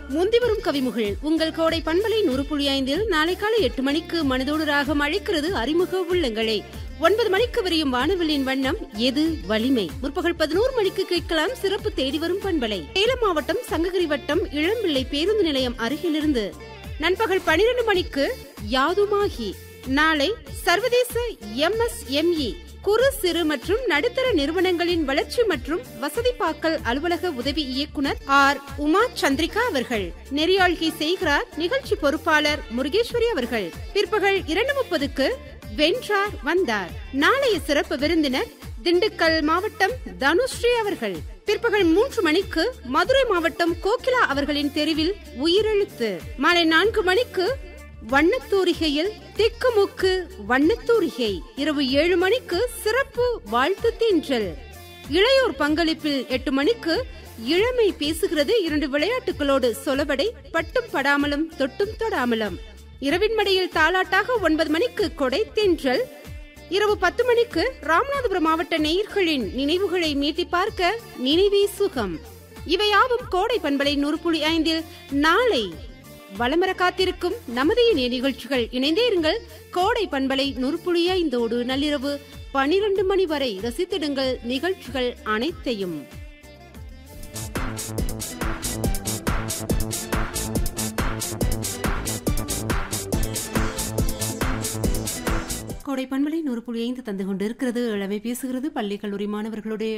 முந்திவரும் கவிமுகள் உங்கள் கோடை பண்பலை நூறு புள்ளி ஐந்தில் நாளை காலை எட்டு மணிக்கு மனதோடு ராகம் அழைக்கிறது அறிமுக உள்ளங்களே ஒன்பது மணிக்கு விரியும் வானவெளியின் வண்ணம் எது வலிமை முற்பகல் பதினோரு மணிக்கு கேட்கலாம் சிறப்பு தேடி வரும் பண்பலை சேலம் மாவட்டம் சங்ககிரி வட்டம் இளம்பிள்ளை பேருந்து நிலையம் அருகிலிருந்து நண்பகல் பனிரெண்டு மணிக்கு யாதுமாகி நாளை சர்வதேச எம்எஸ்எம்இ குறு சிறு மற்றும் நடுத்தர நிறுவனங்களின் வளர்ச்சி மற்றும் வசதிப்பாக்கல் அலுவலக உதவி இயக்குனர் ஆர் உமா சந்திரிகா அவர்கள் நெறியாழ்கை செய்கிறார் நிகழ்ச்சி பொறுப்பாளர் முருகேஸ்வரி அவர்கள் பிற்பகல் இரண்டு முப்பதுக்கு வென்றார் வந்தார் நாளைய சிறப்பு விருந்தினர் திண்டுக்கல் மாவட்டம் தனுஸ்ரீ அவர்கள் பிற்பகல் மூன்று மணிக்கு மதுரை மாவட்டம் கோகிலா அவர்களின் தெருவில் உயிரெழுத்து மாலை நான்கு மணிக்கு வண்ணத்தூரிகையில் திக்குமுக்கு வண்ணத்தூரிகை இரவு ஏழு மணிக்கு சிறப்பு வாழ்த்து தீன்றல் இளையோர் பங்களிப்பில் எட்டு மணிக்கு இளமை பேசுகிறது இரண்டு விளையாட்டுகளோடு சொலவடை பட்டும் படாமலும் தொட்டும் தொடாமலும் இரவின் மடியில் தாலாட்டாக ஒன்பது மணிக்கு கொடை தென்றல் இரவு பத்து மணிக்கு ராமநாதபுரம் மாவட்ட நேயர்களின் நினைவுகளை மீட்டி பார்க்க நினைவே சுகம் இவையாவும் கோடை பண்பலை நூறு புள்ளி ஐந்தில் நாளை வளமர காத்திருக்கும் நமது இணைய நிகழ்ச்சிகள் இணைந்தே இருங்கள் கோடை பண்பலை நூறு புள்ளி ஐந்தோடு நள்ளிரவு பனிரெண்டு மணி வரை ரசித்திடுங்கள் நிகழ்ச்சிகள் அனைத்தையும் கோடை பண்பலை நூறு புள்ளி ஐந்து தந்து கொண்டிருக்கிறது இளமை பேசுகிறது பள்ளி கல்லூரி மாணவர்களுடைய